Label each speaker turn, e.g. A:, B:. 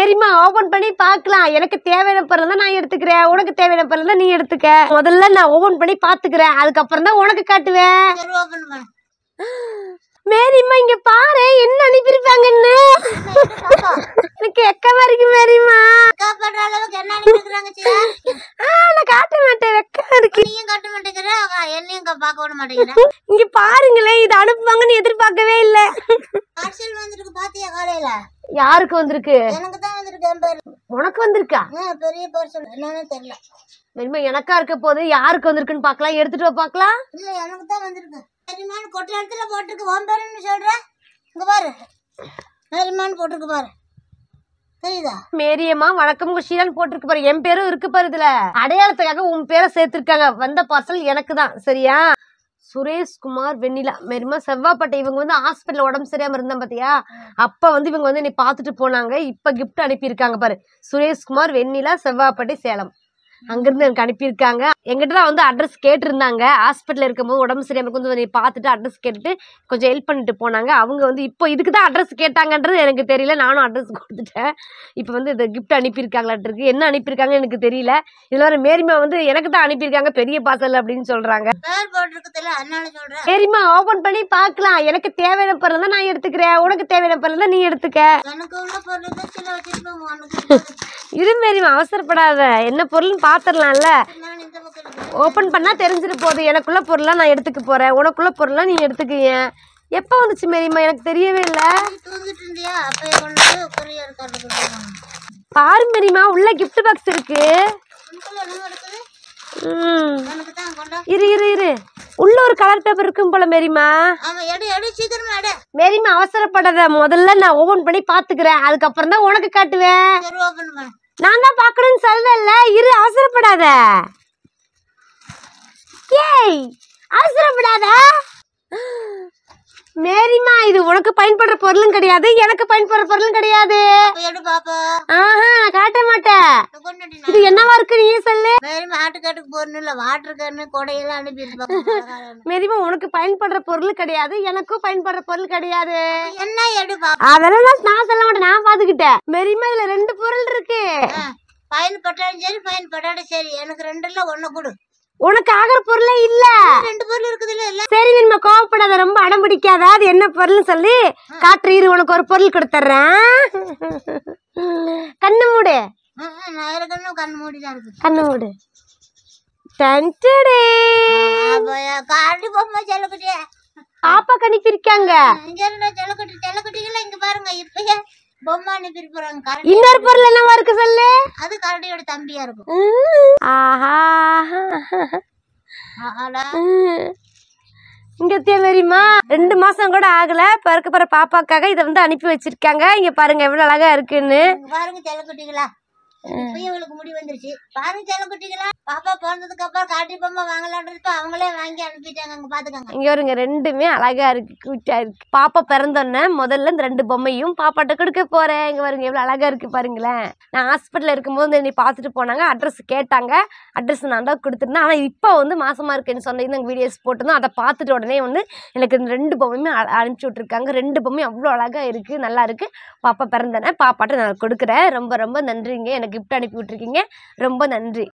A: சரிம்மா ஓபன் பண்ணி பார்க்கலாம் எனக்கு தேவையான பொருள் தான் நான் எடுத்துக்கிறேன் உனக்கு தேவையான பொருள் தான் நீ எடுத்துக்க முதல்ல நான் ஓபன் பண்ணி பாத்துக்கிறேன் அதுக்கப்புறம் தான் உனக்கு காட்டுவேன்
B: சரி ஓபன் பண்ணு
A: மேரிம்மா இங்க பாரு என்ன அனுப்பியிருப்பாங்கன்னு எனக்கு எக்கமா இருக்கு மேரிம்மா
B: காப்பாடுற அளவுக்கு என்ன அனுப்பிக்கிறாங்க சியா
A: ஆ, நான் காட்ட மாட்டேன் வெக்கமா இருக்கு
B: நீயும் காட்ட மாட்டேங்கிற அவ என்னையும் க- பார்க்க விட மாட்டேங்கிற
A: இங்க பாருங்களேன் இது அனுப்புவாங்கன்னு எதிர்பார்க்கவே இல்ல
B: பார்சல் வந்திருக்கு பாத்தியா காலையில
A: யாருக்கு வந்திருக்கு
B: எனக்கு தான் வந்திருக்கு என் பேர்
A: உனக்கு வந்திருக்கா
B: ஆ, பெரிய பார்சல் என்னன்னு தெரியல
A: மேரிம்மா எனக்கா இருக்க போது யாருக்கு வந்திருக்குன்னு பார்க்கலாம் எடுத்துட்டு வா பார்க்கலாம்
B: இல்ல எனக்கு தான் வந்திருக்கு நரிமான் கொட்ட இடத்துல போட்டிருக்கு உன் பேருன்னு சொல்ற இங்க பாரு நரிமான் போட்டிருக்கு பாரு தெரியுதா
A: மேரியம்மா வணக்கம் குஷியான்னு போட்டிருக்கு பாரு என் பேரும் இருக்கு பாரு இதுல அடையாளத்துக்காக உன் பேரை சேர்த்திருக்காங்க வந்த பார்சல் எனக்கு தான் சரியா சுரேஷ்குமார் வெண்ணிலா மேரிமா செவ்வாப்பட்டை இவங்க வந்து ஹாஸ்பிட்டல் உடம்பு சரியாம இருந்தா பாத்தியா அப்ப வந்து இவங்க வந்து என்னை பார்த்துட்டு போனாங்க இப்ப கிஃப்ட் அனுப்பியிருக்காங்க பாரு சுரேஷ்குமார் வெண்ணிலா செவ்வாப்பட்டை சேலம் அங்கிருந்து எனக்கு அனுப்பியிருக்காங்க எங்கிட்ட தான் வந்து அட்ரஸ் கேட்டிருந்தாங்க ஹாஸ்பிட்டல் இருக்கும்போது உடம்பு சரியாம இருக்கும் வந்து என்னை பார்த்துட்டு அட்ரஸ் கேட்டுட்டு கொஞ்சம் ஹெல்ப் பண்ணிட்டு போனாங்க அவங்க வந்து இப்போ இதுக்கு தான் அட்ரஸ் கேட்டாங்கன்றது எனக்கு தெரியல நானும் அட்ரஸ் கொடுத்துட்டேன் இப்போ வந்து இந்த கிஃப்ட் அனுப்பியிருக்காங்களாட்டிருக்கு என்ன அனுப்பியிருக்காங்க எனக்கு தெரியல இதில் வர மேரிமா வந்து எனக்கு தான் அனுப்பியிருக்காங்க பெரிய பார்சல் அப்படின்னு சொல்கிறாங்க
B: பேர் போட்டிருக்கு தெரியல அதனால சொல்றேன்
A: மேரிமா ஓப்பன் பண்ணி பார்க்கலாம் எனக்கு தேவையான பொருள் தான் நான் எடுத்துக்கிறேன் உனக்கு தேவையான பொருள் தான் நீ எடுத்துக்க
B: எனக்கு உள்ள பொருள் தான் சில வச்சிருப்பேன் உனக்கு
A: இரு மேரிமா அவசரப்படாத என்ன பொருள்னு பார்த்துடலாம்ல
B: நான் இந்த பக்கம் இருக்கேன்.
A: ஓப்பன் பண்ணால் தெரிஞ்சிட்டு போகுது எனக்குள்ள பொருளாக நான் எடுத்துக்க போகிறேன் உனக்குள்ள பொருளாக நீ எடுத்துக்கிய எப்போ வந்துச்சு மேரிமா எனக்கு தெரியவே இல்லை
B: நீ தூங்கிட்டு இருந்தியா அப்பயே கொண்டு வந்து கொரியர் கார்டு
A: பாரு மேரிமா உள்ள கிஃப்ட் பாக்ஸ் இருக்கு
B: உனக்குள்ள என்ன இருக்குது
A: ம்
B: எனக்கு தான் கொண்டா
A: இரு இரு இரு உள்ள ஒரு கலர் பேப்பர் இருக்கும் போல மேரிமா
B: ஆமா எடு எடு சீக்கிரமா எடு
A: மேரிமா அவசரப்படாத முதல்ல நான் ஓபன் பண்ணி பாத்துக்கிறேன் அதுக்கப்புறம் தான் உனக்கு காட்டுவேன்
B: சரி ஓபன் பண்ணு
A: நான் தான் பார்க்கணும்னு சொல்லல இரு அவசரப்படாத ஏய் அவசரப்படாத மேரிமா இது உனக்கு பயன்படுற பொருளும் கிடையாது எனக்கு பயன்படுற பொருளும் கிடையாது
B: அப்ப எடு பாப்பா
A: ஆஹா நான் காட்ட மாட்டேன்
B: கொண்டுட்டு
A: இது என்னவா இருக்கு நீயே சொல்லு
B: மேரி மாட்டுக்காட்டுக்கு போறணும் இல்ல வாட்டர் கேன்னு கொடையெல்லாம் அனுப்பியிருப்பாங்க
A: மேரிமா உனக்கு பயன்படுற பொருள் கிடையாது எனக்கும் பயன்படுற பொருள் கிடையாது
B: என்ன எடு பாப்பா
A: அதெல்லாம் நான் நான் சொல்ல மாட்டேன் நான் பாத்துக்கிட்டேன் மெரிமா இதுல ரெண்டு பொருள் இருக்கு
B: ஃபைன் பட்டாலும் சரி ஃபைன் பட்டாலும் சரி எனக்கு ரெண்டுல ஒண்ணு கொடு
A: உனக்கு ஆகிற பொருளே இல்ல
B: ரெண்டு பொருள் இருக்குது இல்ல இல்ல
A: சரி மெரிமா கோவப்படாத ரொம்ப அடம் பிடிக்காத அது என்ன பொருள்னு சொல்லி காற்று இரு உனக்கு ஒரு பொருள் கொடுத்துட்றேன் கண்ணு மூடு
B: ஆ, ஆ, நான் இருக்கணும் கண் மூடிதான் இருக்கு
A: கண்ணு மூடு டன்டடே.
B: காடி பொம்மை செல்லக்குட்டியே
A: பாப்பா கணிப்பிருக்காங்க
B: இங்க இருந்த செல்லக்குட்டி செல்லக்குட்டிகள இங்க பாருங்க இப்பயே பொம்மை அனுப்பியிருப்பாங்க கரடி
A: இன்னொரு பொருள் என்னவா இருக்கு சொல்லு
B: அது கரடியோட தம்பியா இருக்கும்
A: உம். ஆஹா
B: ஆடா
A: உம். இங்க தெரியுமா ரெண்டு மாசம் கூட ஆகல பிறக்க போற பாப்பாக்காக இதை வந்து அனுப்பி வச்சிருக்காங்க இங்க பாருங்க எவ்வளவு அழகா இருக்குன்னு
B: இங்க பாருங்க செல்லக்குட்டிகளா இப்பயும் இவளுக்கு முடி வந்துருச்சு பாருங்க செல்லக்குட்டிகளா பாப்பா பிறந்ததுக்கு அப்புறம் காட்டி பொம்மை வாங்கலான்றப்ப அவங்களே வாங்கி அனுப்பிட்டாங்க அங்க பாத்துக்கோங்க
A: இங்க வருங்க ரெண்டுமே அழகா இருக்கு கூட்டா இருக்கு பாப்பா பிறந்தோடனே முதல்ல இந்த ரெண்டு பொம்மையும் பாப்பாட்ட கொடுக்க போறேன் இங்க பாருங்க எவ்வளவு அழகா இருக்கு பாருங்களேன் நான் ஹாஸ்பிட்டல்ல இருக்கும்போது என்னை பார்த்துட்டு போனாங்க அட்ரஸ் கேட்டாங்க அட்ரஸ் நான் தான் கொடுத்துருந்தேன் ஆனா இப்போ வந்து மாசமா இருக்கேன்னு சொன்ன இந்த வீடியோஸ் போட்டிருந்தோம் அதை பார்த்துட்டு உடனே வந்து எனக்கு இந்த ரெண்டு பொம்மையுமே அ- அனுப்பிச்சு விட்ருக்காங்க ரெண்டு பொம்மையும் அவ்வளோ அழகா இருக்கு நல்லா இருக்கு பாப்பா பிறந்தோடனே பாப்பாட்ட நான் கொடுக்குறேன் ரொம்ப ரொம்ப நன்றிங்க எனக்கு கிஃப்ட் அனுப்பி விட்டுருக்கீங்க ரொம்ப நன்றி